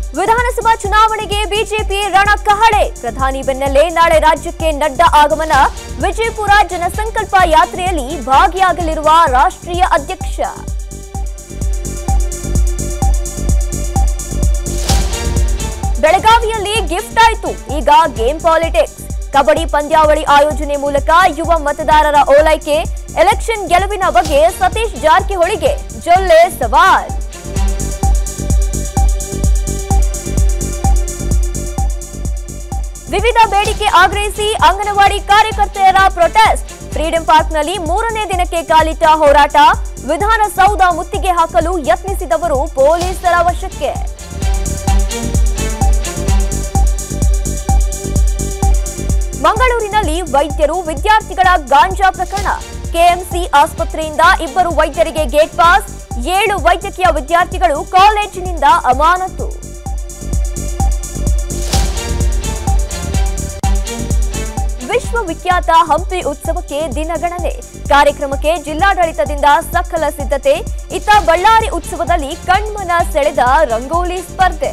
ವಿಧಾನಸಭಾ ಚುನಾವಣೆಗೆ ಬಿಜೆಪಿ ರಣಕಹಳೆ ಪ್ರಧಾನಿ ಬೆನ್ನಲ್ಲೇ ನಾಳೆ ರಾಜ್ಯಕ್ಕೆ ನಡ್ಡಾ ಆಗಮನ ವಿಜಯಪುರ ಜನಸಂಕಲ್ಪ ಯಾತ್ರೆಯಲ್ಲಿ ಭಾಗಿಯಾಗಲಿರುವ ರಾಷ್ಟ್ರೀಯ ಅಧ್ಯಕ್ಷ ಬೆಳಗಾವಿಯಲ್ಲಿ ಗಿಫ್ಟ್ ಆಯ್ತು ಈಗ ಗೇಮ್ ಪಾಲಿಟಿಕ್ಸ್ ಕಬಡ್ಡಿ ಪಂದ್ಯಾವಳಿ ಆಯೋಜನೆ ಮೂಲಕ ಯುವ ಮತದಾರರ ಓಲೈಕೆ ಎಲೆಕ್ಷನ್ ಗೆಲುವಿನ ಬಗ್ಗೆ ಸತೀಶ್ ಜಾರಕಿಹೊಳಿಗೆ ಜೊಲ್ಲೆ ಸವಾಲ್ ವಿವಿಧ ಬೇಡಿಕೆ ಆಗ್ರಹಿಸಿ ಅಂಗನವಾಡಿ ಕಾರ್ಯಕರ್ತೆಯರ ಪ್ರೊಟೆಸ್ಟ್ ಫ್ರೀಡಂ ಪಾರ್ಕ್ನಲ್ಲಿ ಮೂರನೇ ದಿನಕ್ಕೆ ಕಾಲಿಟ್ಟ ಹೋರಾಟ ವಿಧಾನಸೌಧ ಮುತ್ತಿಗೆ ಹಾಕಲು ಯತ್ನಿಸಿದವರು ಪೊಲೀಸರ ವಶಕ್ಕೆ ಮಂಗಳೂರಿನಲ್ಲಿ ವೈದ್ಯರು ವಿದ್ಯಾರ್ಥಿಗಳ ಗಾಂಜಾ ಪ್ರಕರಣ ಕೆಎಂಸಿ ಆಸ್ಪತ್ರೆಯಿಂದ ಇಬ್ಬರು ವೈದ್ಯರಿಗೆ ಗೇಟ್ ಪಾಸ್ ಏಳು ವೈದ್ಯಕೀಯ ವಿದ್ಯಾರ್ಥಿಗಳು ಕಾಲೇಜಿನಿಂದ ಅಮಾನತು ವಿಶ್ವವಿಖ್ಯಾತ ಹಂಪಿ ಉತ್ಸವಕ್ಕೆ ದಿನಗಣನೆ ಕಾರ್ಯಕ್ರಮಕ್ಕೆ ಜಿಲ್ಲಾಡಳಿತದಿಂದ ಸಕಲ ಸಿದ್ಧತೆ ಇತ್ತ ಬಳ್ಳಾರಿ ಉತ್ಸವದಲ್ಲಿ ಕಣ್ಮನ ಸೆಳೆದ ರಂಗೋಲಿ ಸ್ಪರ್ಧೆ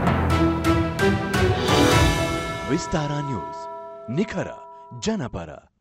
ವಿಸ್ತಾರ ನ್ಯೂಸ್ ನಿಖರ ಜನಪರ